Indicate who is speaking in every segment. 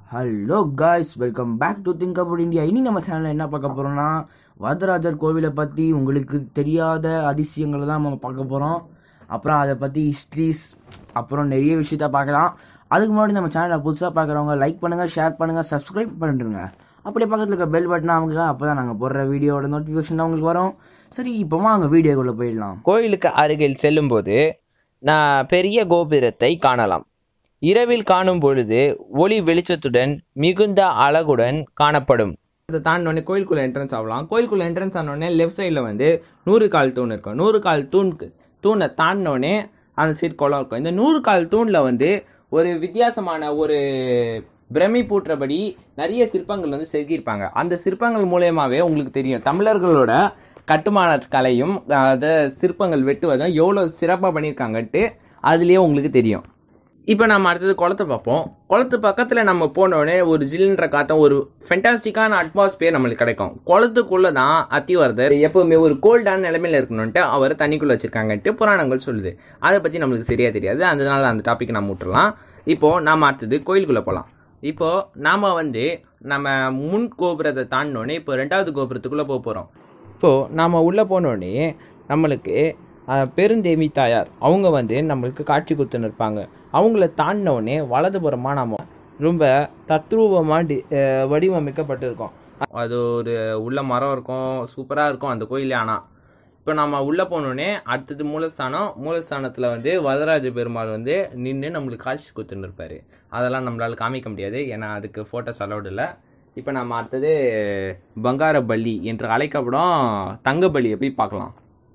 Speaker 1: Hello guys welcome back to think about India இனி நம்ம சேனலில் என்ன பார்க்க போகிறோம்னா வரதராஜர் கோவிலை பற்றி உங்களுக்கு தெரியாத அதிசயங்களை தான் நம்ம பார்க்க போகிறோம் அப்புறம் அதை பற்றி ஹிஸ்ட்ரிஸ் அப்புறம் நிறைய விஷயத்த பார்க்கலாம் அதுக்கு முன்னாடி நம்ம சேனலை புதுசாக பார்க்குறவங்க லைக் பண்ணுங்கள் ஷேர் பண்ணுங்கள் சப்ஸ்கிரைப் பண்ணிடுங்க அப்படியே பக்கத்தில் இருக்க பெல் பட்டனை அவங்க அப்போ தான் நாங்கள் போடுற வீடியோட நோட்டிஃபிகேஷன் உங்களுக்கு வரும் சரி இப்போ வாங்க வீடியோக்குள்ளே போயிடலாம்
Speaker 2: கோயிலுக்கு அருகில் செல்லும்போது நான் பெரிய கோபுரத்தை காணலாம் இரவில் காணும் பொழுது ஒளி வெளிச்சத்துடன் மிகுந்த அழகுடன் காணப்படும்
Speaker 3: இதை தாண்டினோடனே கோயிலுக்குள்ள என்ட்ரன்ஸ் ஆகலாம் கோயிலுக்குள்ள என்ட்ரன்ஸ் ஆனோடனே லெஃப்ட் சைடில் வந்து நூறு கால் தூண் இருக்கும் நூறு கால் தூணுக்கு தூணை தாண்டினோடனே அந்த சைடு குளம் இருக்கும் இந்த நூறு கால் தூணில் வந்து ஒரு வித்தியாசமான ஒரு பிரமிப்பூட்டுறபடி நிறைய சிற்பங்கள் வந்து செதுக்கியிருப்பாங்க அந்த சிற்பங்கள் மூலயமாவே உங்களுக்கு தெரியும் தமிழர்களோட கட்டுமான கலையும் அதை சிற்பங்கள் வெட்டுவதும் எவ்வளோ சிறப்பாக பண்ணியிருக்காங்கன்ட்டு அதுலேயே உங்களுக்கு தெரியும் இப்போ நம்ம அடுத்தது குளத்தை பார்ப்போம் குளத்து பக்கத்தில் நம்ம போனோடனே ஒரு ஜில்ன்ற காட்டம் ஒரு ஃபென்டாஸ்டிக்கான அட்மாஸ்பியர் நம்மளுக்கு கிடைக்கும் குளத்துக்குள்ளே தான் அத்திவரதர் எப்பவுமே ஒரு கோல்டான நிலைமையில இருக்கணும்ட்டு அவர் தண்ணிக்குள்ளே வச்சிருக்காங்கன்ட்டு புராணங்கள் சொல்லுது அதை பற்றி நம்மளுக்கு சரியாக தெரியாது அதனால அந்த டாபிக் நம்ம விட்டுறலாம் இப்போது நாம் அடுத்தது கோயிலுக்குள்ளே போகலாம் இப்போது நாம் வந்து நம்ம முன் கோபுரத்தை தாண்டினோடனே இப்போ ரெண்டாவது கோபுரத்துக்குள்ளே போக போகிறோம் இப்போது நாம் உள்ளே போனோடனே நம்மளுக்கு அஹ், பெருந்தேவி தாயார் அவங்க வந்து நம்மளுக்கு காட்சி கொடுத்துன்னு இருப்பாங்க அவங்கள தாண்டினோடனே வலதுபுறமாக நாம ரொம்ப தத்ரூபமாக டி அஹ், வடிவமைக்கப்பட்டிருக்கோம் அது ஒரு உள்ள மரம் இருக்கும் சூப்பராக இருக்கும் அந்த கோயிலே ஆனால் இப்போ நம்ம உள்ளே போனோடனே அடுத்தது மூலஸ்தானம் மூலஸ்தானத்தில் வந்து வரதராஜ பெருமாள் வந்து நின்று நம்மளுக்கு காட்சி கொடுத்துன்னு இருப்பாரு அதெல்லாம் நம்மளால காமிக்க முடியாது ஏன்னா அதுக்கு ஃபோட்டோஸ் அலௌட் இல்லை இப்போ நம்ம அடுத்தது பங்கார பலி என்று அழைக்கப்படும் தங்க பலியை போய் பார்க்கலாம்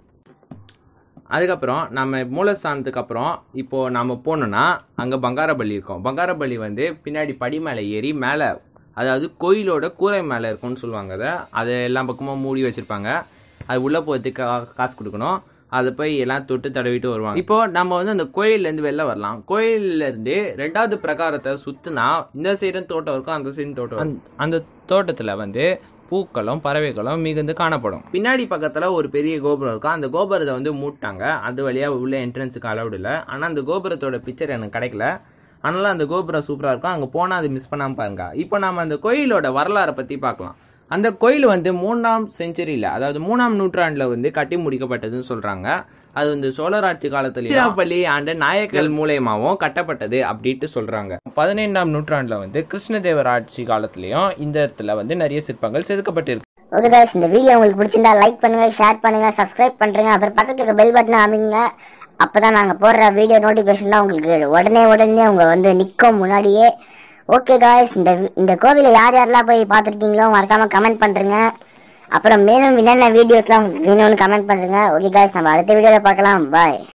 Speaker 3: அதுக்கப்புறம் நம்ம மூலஸ்தானத்துக்கு அப்புறம் இப்போது நம்ம போனோம்னா அங்கே பங்காரபள்ளி இருக்கும் பங்காரபள்ளி வந்து பின்னாடி படி மேலே ஏறி மேலே அதாவது கோயிலோட கூரை மேலே இருக்கும்னு சொல்லுவாங்க அதை அதை எல்லா பக்கமும் மூடி வச்சுருப்பாங்க அது உள்ளே போகிறதுக்கு கா- காசு கொடுக்கணும் அதை போய் எல்லாம் தொட்டு தடவிட்டு வருவாங்க இப்போ நம்ம வந்து அந்த கோயில்லேருந்து வெளில வரலாம் கோயில்லேருந்து ரெண்டாவது பிரகாரத்தை சுற்றினா இந்த சைடும் தோட்டம் இருக்கும் அந்த சைடும் தோட்டம் இருக்கும். அந்த தோட்டத்தில் வந்து பூக்களும் பறவைகளும் மிகுந்து காணப்படும் பின்னாடி பக்கத்தில் ஒரு பெரிய கோபுரம் இருக்கும் அந்த கோபுரத்தை வந்து மூட்டாங்க அது வழியாக உள்ள என்ட்ரன்ஸுக்கு அலௌட் இல்லை ஆனால் அந்த கோபுரத்தோட பிக்சர் எனக்கு கிடைக்கல ஆனாலும் அந்த கோபுரம் சூப்பராக இருக்கும் அங்கே போனால் அது மிஸ் பண்ணாமல் பாருங்க இப்போ நம்ம அந்த கோயிலோட வரலாறை பற்றி பார்க்கலாம் அந்த கோயில் வந்து மூணாம் செஞ்சுரியில் அதாவது மூணாம் நூற்றாண்டில் வந்து கட்டி முடிக்கப்பட்டதுன்னு சொல்கிறாங்க அது வந்து சோழர் ஆட்சி காலத்துல திருப்பள்ளி ஆண்ட நாயக்கர்கள் மூலயமாவும் கட்டப்பட்டது அப்படின்ட்டு சொல்கிறாங்க பதினைந்தாம் நூற்றாண்டில் வந்து கிருஷ்ணதேவர் ஆட்சி காலத்துலேயும் இந்த இடத்துல வந்து நிறைய சிற்பங்கள் செதுக்கப்பட்டிருக்கு
Speaker 4: ஓகே guys இந்த வீடியோ உங்களுக்கு பிடிச்சிருந்தா லைக் பண்ணுங்க ஷேர் பண்ணுங்க சப்ஸ்கிரைப் பண்றீங்க அப்புறம் பக்கத்துல இருக்க பெல் பட்டனை அமைங்க அப்பதான் நாங்க போடுற வீடியோ நோட்டிபிகேஷன் தான் உங்களுக்கு உடனே உடனே உங்க வந்து நிற்கும் முன்னாடியே ஓகே காய்ஸ் இந்த வி- இந்த கோவிலை யார் யாரெல்லாம் போய் பார்த்துருக்கீங்களோ மறக்காம கமெண்ட் பண்றீங்க அப்புறம் மேலும் என்னென்ன வீடியோஸ்லாம் உங்களுக்கு வேணும்னு கமெண்ட் பண்றீங்க ஓகே காய்ஸ் நம்ம அடுத்த வீடியோல பார்க்கலாம் பாய்